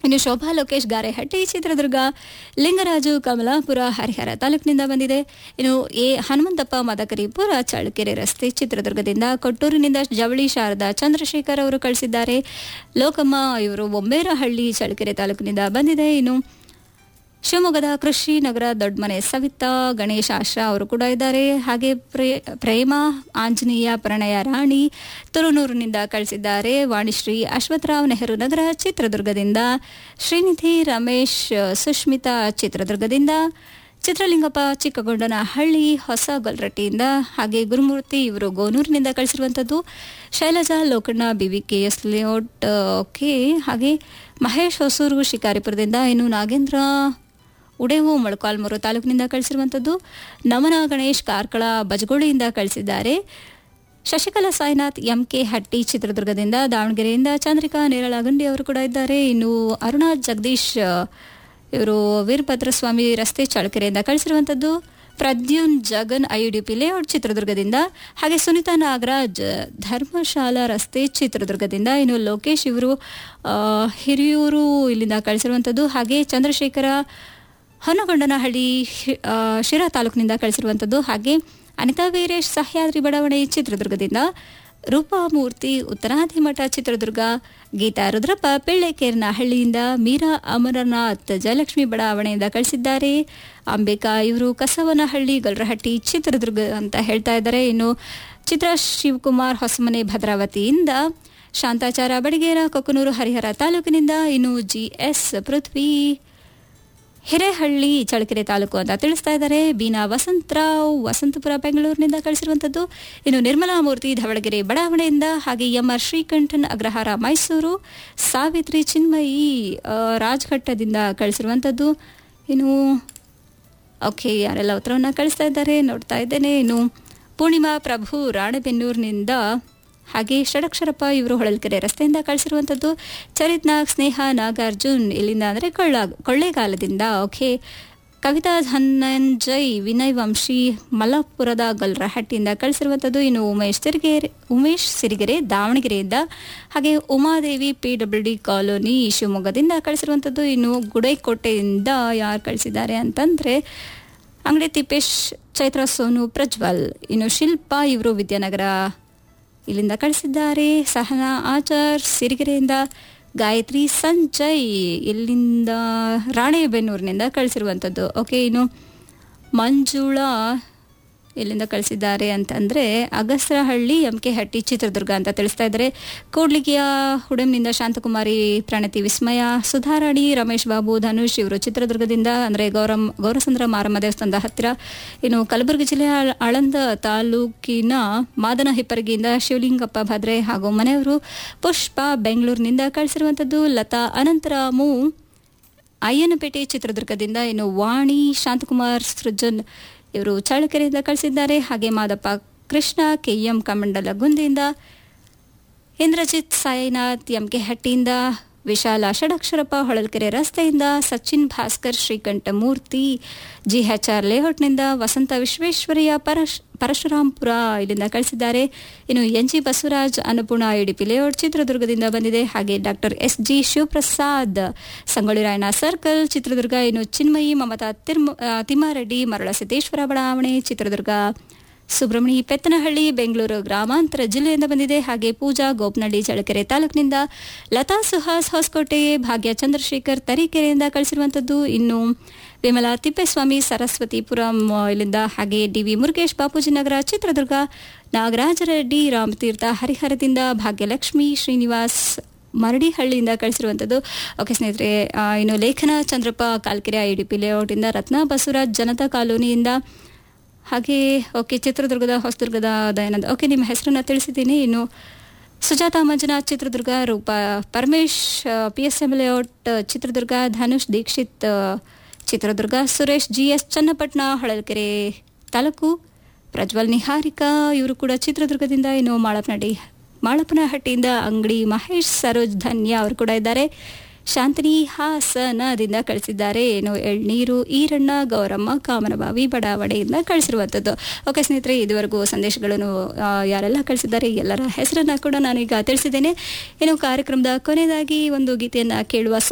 ಇನ್ನು ಶೋಭಾ ಲೋಕೇಶ್ ಗಾರೆಹಟ್ಟಿ ಚಿತ್ರದುರ್ಗ ಲಿಂಗರಾಜು ಕಮಲಾಪುರ ಹರಿಹರ ತಾಲೂಕಿನಿಂದ ಬಂದಿದೆ ಇನ್ನು ಎ ಹನುಮಂತಪ್ಪ ಮದಕರಿಪುರ ಚಳ್ಳಕೆರೆ ರಸ್ತೆ ಚಿತ್ರದುರ್ಗದಿಂದ ಕೊಟ್ಟೂರಿನಿಂದ ಜವಳಿ ಶಾರದಾ ಚಂದ್ರಶೇಖರ್ ಅವರು ಕಳಿಸಿದ್ದಾರೆ ಲೋಕಮ್ಮ ಇವರು ಬೊಂಬೇರಹಳ್ಳಿ ಚಳ್ಳಕೆರೆ ತಾಲೂಕಿನಿಂದ ಬಂದಿದೆ ಇನ್ನು ಶಿವಮೊಗ್ಗದ ಕೃಷಿ ನಗರ ದೊಡ್ಡಮನೆ ಸವಿತಾ ಗಣೇಶ್ ಆಶ್ರಾ ಅವರು ಕೂಡ ಇದ್ದಾರೆ ಹಾಗೆ ಪ್ರೇ- ಪ್ರೇಮ ಆಂಜನೇಯ ಪ್ರಣಯ ರಾಣಿ ತುರುನೂರಿನಿಂದ ಕಳಿಸಿದ್ದಾರೆ ವಾಣಿಶ್ರೀ ಅಶ್ವತ್ಥರಾವ್ ನೆಹರು ನಗರ ಚಿತ್ರದುರ್ಗದಿಂದ ಶ್ರೀನಿಧಿ ರಮೇಶ್ ಸುಷ್ಮಿತಾ ಚಿತ್ರದುರ್ಗದಿಂದ ಚಿತ್ರಲಿಂಗಪ್ಪ ಚಿಕ್ಕಗೊಂಡನಹಳ್ಳಿ ಹೊಸ ಗೊಲ್ರಟ್ಟಿಯಿಂದ ಹಾಗೆ ಗುರುಮೂರ್ತಿ ಇವರು ಗೋನೂರಿನಿಂದ ಕಳಿಸಿರುವಂಥದ್ದು Shailaja Lokanna BVK S layout okay ಹಾಗೆ ಮಹೇಶ್ ಹೊಸೂರು ಶಿಕಾರಿಪುರದಿಂದ ಇನ್ನು ನಾಗೇಂದ್ರ ಉಡೇವು ಮೊಳಕಾಲ್ಮೂರು ತಾಲೂಕಿನಿಂದ ಕಳಿಸಿರುವಂಥದ್ದು ನಮನ ಗಣೇಶ್ ಕಾರ್ಕಳ ಬಜಗೋಳಿಯಿಂದ ಕಳಿಸಿದ್ದಾರೆ ಶಶಿಕಲಾ ಸಾಯಿನಾಥ್ ಎಂಕೆ ಹಟ್ಟಿ ಚಿತ್ರದುರ್ಗದಿಂದ ದಾವಣಗೆರೆಯಿಂದ ಚಂದ್ರಿಕಾ ನೇರಳಗಂಡಿ ಅವರು ಕೂಡ ಇದ್ದಾರೆ ಇನ್ನು ಅರುಣಾ ಜಗದೀಶ್ ಇವರು ವೀರಭದ್ರಸ್ವಾಮಿ ರಸ್ತೆ ಚಳ್ಳಕೆರೆಯಿಂದ ಕಳಿಸಿರುವಂಥದ್ದು ಪ್ರದ್ಯುನ್ ಜಗನ್ ಐಯುಡಿಪಿ ಲೇಔಟ್ ಚಿತ್ರದುರ್ಗದಿಂದ ಹಾಗೆ ಸುನೀತಾ ನಾಗರಾಜ್ ಧರ್ಮಶಾಲಾ ರಸ್ತೆ ಚಿತ್ರದುರ್ಗದಿಂದ ಇನ್ನು ಲೋಕೇಶ್ ಇವರು ಆ, ಹಿರಿಯೂರು ಇಲ್ಲಿಂದ ಕಳಿಸಿರುವಂಥದ್ದು ಹಾಗೆ ಚಂದ್ರಶೇಖರ ಹೊನ್ನಗೊಂಡನಹಳ್ಳಿ ಶಿ- ಆ, ಶಿರಾ ತಾಲೂಕಿನಿಂದ ಕಳಿಸಿರುವಂಥದ್ದು ಹಾಗೆ ಅನಿತಾ ವೀರೇಶ್ ಸಹ್ಯಾದ್ರಿ ಬಡಾವಣೆ ಚಿತ್ರದುರ್ಗದಿಂದ ರೂಪಾಮೂರ್ತಿ ಉತ್ತರಾಧಿಮಠ ಚಿತ್ರದುರ್ಗ ಗೀತಾ ರುದ್ರಪ್ಪ ಪಿಳ್ಳೆಕೇರನಹಳ್ಳಿಯಿಂದ ಮೀರಾ ಅಮರನಾಥ್ ಜಯಲಕ್ಷ್ಮಿ ಬಡಾವಣೆಯಿಂದ ಕಳಿಸಿದ್ದಾರೆ ಅಂಬಿಕಾ ಇವರು ಕಸವನಹಳ್ಳಿ ಗೊಲ್ರಹಟ್ಟಿ ಚಿತ್ರದುರ್ಗ ಅಂತ ಹೇಳ್ತಾ ಇದ್ದಾರೆ ಇನ್ನು ಚಿತ್ರ ಶಿವಕುಮಾರ್ ಹೊಸಮನೆ ಭದ್ರಾವತಿಯಿಂದ ಶಾಂತಾಚಾರ ಬಡಿಗೇರ ಕೊಕ್ಕನೂರು ಹರಿಹರ ತಾಲೂಕಿನಿಂದ ಇನ್ನು ಜಿ ಎಸ್ ಪೃಥ್ವಿ ಹಿರೇಹಳ್ಳಿ ಚಳ್ಳಕೆರೆ ತಾಲೂಕು ಅಂತ ತಿಳಿಸ್ತಾ ಇದ್ದಾರೆ ಬೀನಾ ವಸಂತರಾವ್ ವಸಂತಪುರ ಬೆಂಗಳೂರಿನಿಂದ ಕಳಿಸಿರುವಂಥದ್ದು ಇನ್ನು ನಿರ್ಮಲಾ ಮೂರ್ತಿ ಧವಳಗೆರೆ ಬಡಾವಣೆಯಿಂದ ಹಾಗೆ ಎಂ ಆರ್ ಶ್ರೀಕಂಠನ್ ಅಗ್ರಹಾರ ಮೈಸೂರು ಸಾವಿತ್ರಿ ಚಿನ್ಮಯಿ ಆ, ರಾಜಘಟ್ಟದಿಂದ ಕಳಿಸಿರುವಂಥದ್ದು ಇನ್ನು ಓಕೆ ಯಾರೆಲ್ಲ ಉತ್ತರವನ್ನು ಕಳಿಸ್ತಾ ಇದ್ದಾರೆ ನೋಡ್ತಾ ಇದ್ದೇನೆ ಇನ್ನು ಪೂರ್ಣಿಮಾ ಪ್ರಭು ರಾಣೆಬೆನ್ನೂರಿನಿಂದ ಹಾಗೆ ಷಡಕ್ಷರಪ್ಪ ಇವರು ಹೊಳಲ್ಕೆರೆ ರಸ್ತೆಯಿಂದ ಕಳಿಸಿರುವಂಥದ್ದು ಚರಿತ್ ನಾಗ್ ಸ್ನೇಹ ನಾಗಾರ್ಜುನ್ ಇಲ್ಲಿಂದ ಅಂದರೆ ಕೊಳ್ಳ ಕೊಳ್ಳೇಗಾಲದಿಂದ ಓಕೆ ಕವಿತಾ ಧನಂಜಯ್ ವಿನಯ್ ವಂಶಿ ಮಲ್ಲಾಪುರದ ಗಲ್ರಹಟ್ಟಿಯಿಂದ ಕಳಿಸಿರುವಂಥದ್ದು ಇನ್ನು ಉಮೇಶ್ ಸಿರಿಗೆರೆ ಉಮೇಶ್ ಸಿರಿಗೆರೆ ದಾವಣಗೆರೆಯಿಂದ ಹಾಗೆ Umadevi P W D colony ಶಿವಮೊಗ್ಗದಿಂದ ಕಳಿಸಿರುವಂಥದ್ದು ಇನ್ನು ಗುಡೈಕೋಟೆಯಿಂದ ಯಾರು ಕಳಿಸಿದ್ದಾರೆ ಅಂತಂದರೆ ಅಂಗಡಿ ತಿಪ್ಪೇಶ್ ಚೈತ್ರ ಸೋನು ಪ್ರಜ್ವಲ್ ಇನ್ನು ಶಿಲ್ಪಾ ಇವರು ವಿದ್ಯಾನಗರ ಇಲ್ಲಿಂದ ಕಳಿಸಿದ್ದಾರೆ ಸಹನಾ ಆಚಾರ್ ಸಿರಿಗೆರೆಯಿಂದ ಗಾಯತ್ರಿ ಸಂಜಯ್ ಇಲ್ಲಿಂದ ರಾಣೆಬೆನ್ನೂರಿನಿಂದ ಕಳಿಸಿರುವಂಥದ್ದು ಓಕೆ ಇನ್ನು ಮಂಜುಳಾ ಎಲ್ಲಿಂದ ಕಳಿಸಿದ್ದಾರೆ ಅಂತಂದರೆ ಅಗಸ್ರಹಳ್ಳಿ ಎಂ ಕೆ ಹಟ್ಟಿ ಚಿತ್ರದುರ್ಗ ಅಂತ ತಿಳಿಸ್ತಾ ಇದ್ದಾರೆ ಕೂಡ್ಲಿಗಿಯ ಹುಡೆಮ್ನಿಂದ ಶಾಂತಕುಮಾರಿ ಪ್ರಣತಿ ವಿಸ್ಮಯ ಸುಧಾರಾಣಿ ರಮೇಶ್ ಬಾಬು ಧನುಷ್ ಇವರು ಚಿತ್ರದುರ್ಗದಿಂದ ಅಂದರೆ ಗೌರಮ್ ಗೌರಸಂದ್ರ ಮಾರಮ್ಮ ದೇವಸ್ಥಾನದ ಹತ್ತಿರ ಇನ್ನು ಕಲಬುರಗಿ ಜಿಲ್ಲೆಯ ಆಳಂದ ತಾಲೂಕಿನ ಮಾದನ ಹಿಪ್ಪರಗಿಯಿಂದ ಶಿವಲಿಂಗಪ್ಪ ಭದ್ರೆ ಹಾಗೂ ಮನೆಯವರು ಪುಷ್ಪ ಬೆಂಗಳೂರಿನಿಂದ ಕಳಿಸಿರುವಂಥದ್ದು ಲತಾ ಅನಂತರಾಮು ಅಯ್ಯನಪೇಟೆ ಚಿತ್ರದುರ್ಗದಿಂದ ಇನ್ನು ವಾಣಿ ಶಾಂತಕುಮಾರ್ ಸೃಜನ್ ಇವರು ಚಳ್ಳಕೆರೆಯಿಂದ ಕಳಿಸಿದ್ದಾರೆ ಹಾಗೆ ಮಾದಪ್ಪ ಕೃಷ್ಣ ಕೆ ಎಂ ಕಮಂಡಲಗುಂದಿಯಿಂದ ಇಂದ್ರಜಿತ್ ಸಾಯಿನಾಥ್ ಎಂ ಕೆ ಹಟ್ಟಿಯಿಂದ ವಿಶಾಲ ಷಡಕ್ಷರಪ್ಪ ಹೊಳಲ್ಕೆರೆ ರಸ್ತೆಯಿಂದ Sachin Bhaskar Srikanthamurthy G H R ಲೇಔಟ್ನಿಂದ ವಸಂತ ವಿಶ್ವೇಶ್ವರಯ್ಯ ಪರಶ್ ಪರಶುರಾಂಪುರ ಇಲ್ಲಿಂದ ಕಳಿಸಿದ್ದಾರೆ ಇನ್ನು N G Basavaraj Annapurna IDP layout ಚಿತ್ರದುರ್ಗದಿಂದ ಬಂದಿದೆ ಹಾಗೆ doctor S G Shivaprasad Sangolli Rayanna circle Chitradurga ಇನ್ನು ಚಿನ್ಮಯಿ ಮಮತಾ ತಿರ್ಮ ಆ, ತಿಮ್ಮಾರೆಡ್ಡಿ ಮರಳ ಸಿದ್ದೇಶ್ವರ ಬಡಾವಣೆ ಚಿತ್ರದುರ್ಗ ಸುಬ್ರಹ್ಮಣಿ ಪೆತ್ತನಹಳ್ಳಿ ಬೆಂಗಳೂರು ಗ್ರಾಮಾಂತರ ಜಿಲ್ಲೆಯಿಂದ ಬಂದಿದೆ ಹಾಗೆ ಪೂಜಾ ಗೋಪನಹಳ್ಳಿ ಚಳ್ಳಕೆರೆ ತಾಲೂಕಿನಿಂದ ಲತಾ ಸುಹಾಸ್ ಹೊಸಕೋಟೆ ಭಾಗ್ಯ ಚಂದ್ರಶೇಖರ್ ತರೀಕೆರೆಯಿಂದ ಕಳಿಸಿರುವಂಥದ್ದು ಇನ್ನು ವಿಮಲಾ ತಿಪ್ಪೇಸ್ವಾಮಿ ಸರಸ್ವತಿಪುರಂ ಆ, ಇಲ್ಲಿಂದ ಹಾಗೆ ಡಿ ವಿ ಮುರುಗೇಶ್ ಬಾಪೂಜಿ ನಗರ ಚಿತ್ರದುರ್ಗ ನಾಗರಾಜರೆಡ್ಡಿ ರಾಮತೀರ್ಥ ಹರಿಹರದಿಂದ ಭಾಗ್ಯಲಕ್ಷ್ಮಿ ಶ್ರೀನಿವಾಸ್ ಮರಡಿಹಳ್ಳಿಯಿಂದ ಕಳಿಸಿರುವಂಥದ್ದು ಓಕೆ ಸ್ನೇಹಿತರೆ ಆ, ಇನ್ನು Lekhana Chandrappa Kalkere I D P ಲೇಔಟಿಂದ ರತ್ನ ಬಸವರಾಜ್ ಜನತಾ ಕಾಲೋನಿಯಿಂದ ಹಾಗೆ ಓಕೆ ಚಿತ್ರದುರ್ಗದ ಹೊಸದುರ್ಗದ ದಯಾನಂದ ಓಕೆ ನಿಮ್ಮ ಹೆಸರನ್ನ ತಿಳಿಸಿದ್ದೀನಿ ಇನ್ನು Sujatha Manjunath Chitradurga Roopa Paramesh P S M layout Chitradurga Dhanush Dixit ಆ, ಚಿತ್ರದುರ್ಗ ಸುರೇಶ್ ಜಿ ಎಸ್ ಚನ್ನಪಟ್ಟಣ ಹೊಳಲ್ಕೆರೆ ತಾಲೂಕು ಪ್ರಜ್ವಲ್ ನಿಹಾರಿಕಾ ಇವರು ಕೂಡ ಚಿತ್ರದುರ್ಗದಿಂದ ಇನ್ನು ಮಾಳಪನಡಿ ಮಾಳಪ್ಪನಹಟ್ಟಿಯಿಂದ ಅಂಗಡಿ ಮಹೇಶ್ ಸರೋಜ್ ಧನ್ಯ ಅವರು ಕೂಡ ಇದ್ದಾರೆ ಶಾಂತಿನಿ ಹಾಸನದಿಂದ ಕಳಿಸಿದ್ದಾರೆ ಏನು ಎಳ್ನೀರು ಈರಣ್ಣ ಗೌರಮ್ಮ ಕಾಮನಬಾವಿ ಬಡಾವಣೆಯಿಂದ ಕಳಿಸಿರುವಂಥದ್ದು ಓಕೆ ಸ್ನೇಹಿತರೆ ಇದುವರೆಗೂ ಸಂದೇಶಗಳನ್ನು ಆ, ಯಾರೆಲ್ಲ ಕಳಿಸಿದ್ದಾರೆ ಎಲ್ಲರ ಹೆಸರನ್ನ ಕೂಡ ನಾನೀಗ ತಿಳಿಸಿದ್ದೇನೆ ಇನ್ನು ಕಾರ್ಯಕ್ರಮದ ಕೊನೆಯದಾಗಿ ಒಂದು ಗೀತೆಯನ್ನು ಕೇಳುವ